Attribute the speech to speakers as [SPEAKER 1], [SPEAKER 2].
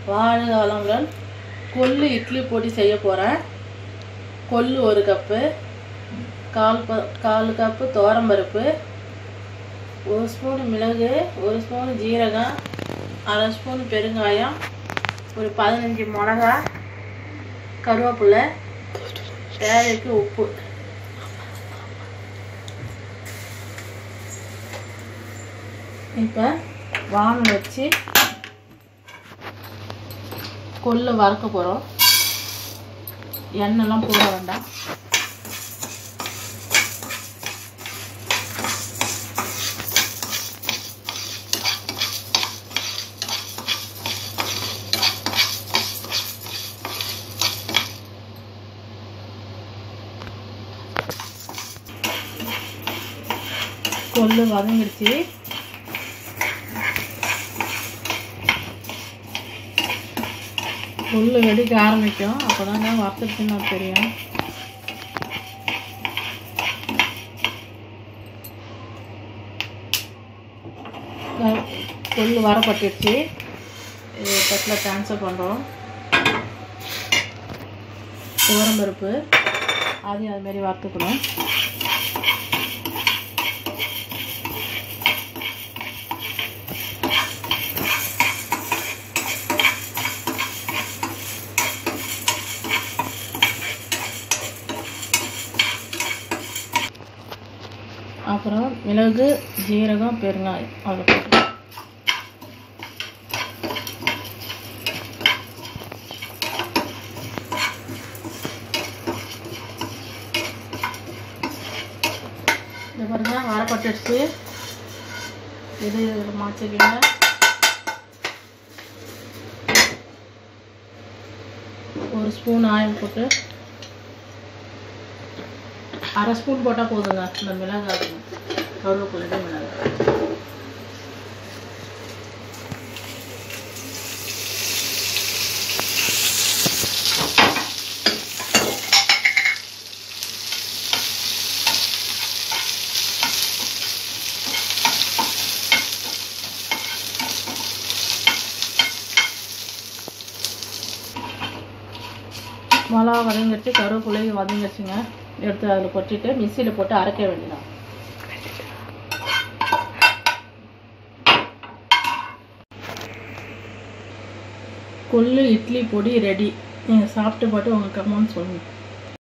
[SPEAKER 1] வாழ்க வளமுடன் கொள்ளு இட்லி பொடி செய்ய போகிறேன் கொள்ளு ஒரு கப்பு கால் ப கால் கப்பு துவரம்பருப்பு ஒரு ஸ்பூன் மிளகு ஒரு ஸ்பூன் ஜீரகம் அரை ஸ்பூன் பெருங்காயம் ஒரு பதினஞ்சு மிளகா கருவேப்பிலை தேவைக்கு உப்பு இப்போ வானல் வச்சு கொள்ளு வறுக்க போகிறோம் எண்ணெய்லாம் போட வேண்டாம் கொள்ளு வதங்கிடுச்சு கொள்ளு வெடிக்க ஆரம்பிக்கும் அப்போ தாங்க வறுத்துருச்சுன்னு நமக்கு தெரியும் க- கொள்ளு வரப்பட்டுருச்சு இது தட்டில் ட்ரான்ஸ்ஃபர் பண்ணுறோம் துவரம்பருப்பு அதையும் அதுமாரி வறுத்துக்கணும் அப்புறம் மிளகு ஜீரகம் பெருங்காயம் அவ்வளோ போட்டு இது பாருங்க வரப்பட்டுடுச்சு இது இதில் மாற்றிக்கிங்க ஒரு ஸ்பூன் ஆயில் போட்டு அரை ஸ்பூன் போட்டால் போதுங்க இந்த மிளகாய் கருவேப்பிலை மிளகாய் மிளகா வதங்கிடுச்சு கருவேப்பிலை வதங்கிடுச்சுங்க எடுத்து அதில் கொட்டிட்டு மிக்சியில் போட்டு அரைக்க வேண்டியதான் கொள்ளு இட்லி பொடி ரெடி நீங்கள் சாப்பிட்டு பார்த்து உங்கள் கமெண்ட் சொல்லுங்கள்